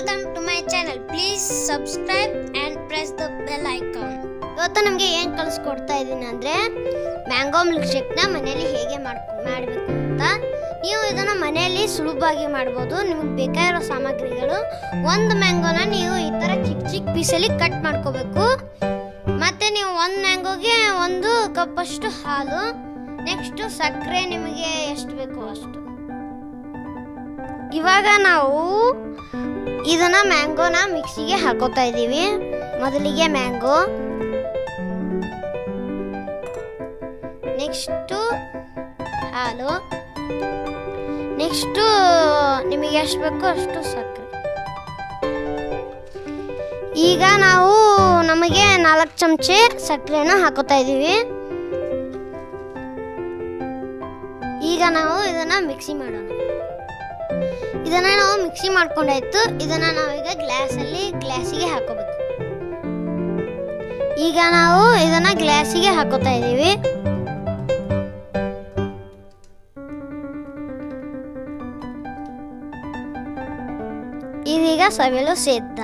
welcome to my channel please subscribe and press the bell icon ಇವತ್ತು ನಮಗೆ ಏನು ಕಲಿಸ್ಕೊಡ್ತಾ ಇದ್ದೀನಿ ಅಂದರೆ ಮ್ಯಾಂಗೋ ಮಿಲ್ಕ್ ಶೇಕ್ನ ಮನೆಯಲ್ಲಿ ಹೇಗೆ ಮಾಡ್ಕೊ ಮಾಡಬೇಕು ಅಂತ ನೀವು ಇದನ್ನು ಮನೆಯಲ್ಲಿ ಸುಲಭವಾಗಿ ಮಾಡ್ಬೋದು ನಿಮಗೆ ಬೇಕಾಗಿರೋ ಸಾಮಗ್ರಿಗಳು ಒಂದು ಮ್ಯಾಂಗೋನ ನೀವು ಈ ಥರ ಚಿಕ್ಕ ಚಿಕ್ಕ ಪೀಸಲ್ಲಿ ಕಟ್ ಮಾಡ್ಕೋಬೇಕು ಮತ್ತು ನೀವು ಒಂದು ಮ್ಯಾಂಗೋಗೆ ಒಂದು ಕಪ್ಪಷ್ಟು ಹಾಲು ನೆಕ್ಸ್ಟು ಸಕ್ಕರೆ ನಿಮಗೆ ಎಷ್ಟು ಬೇಕೋ ಅಷ್ಟು ಇವಾಗ ನಾವು ಇದನ್ನ ಮ್ಯಾಂಗೋನ ಮಿಕ್ಸಿಗೆ ಹಾಕೋತಾ ಇದ್ದೀವಿ ಮೊದಲಿಗೆ ಮ್ಯಾಂಗೋ ನೆಕ್ಸ್ಟು ಹಾಲು ನೆಕ್ಸ್ಟು ನಿಮಗೆ ಎಷ್ಟು ಬೇಕೋ ಅಷ್ಟು ಸಕ್ಕರೆ ಈಗ ನಾವು ನಮಗೆ ನಾಲ್ಕು ಚಮಚೆ ಸಕ್ಕರೆನ ಹಾಕೋತಾ ಇದ್ದೀವಿ ಈಗ ನಾವು ಇದನ್ನ ಮಿಕ್ಸಿ ಮಾಡೋಣ ಇದನ್ನ ನಾವು ಮಿಕ್ಸಿ ಮಾಡ್ಕೊಂಡಾಯ್ತು ಇದನ್ನ ನಾವೀಗ ಗ್ಲಾಸಲ್ಲಿ ಗ್ಲಾಸಿಗೆ ಹಾಕೋಬೇಕು ಈಗ ನಾವು ಇದನ್ನ ಗ್ಲಾಸಿಗೆ ಹಾಕೋತಾ ಇದ್ದೀವಿ ಇದೀಗ ಸವಿಯಲು ಸಿದ್ಧ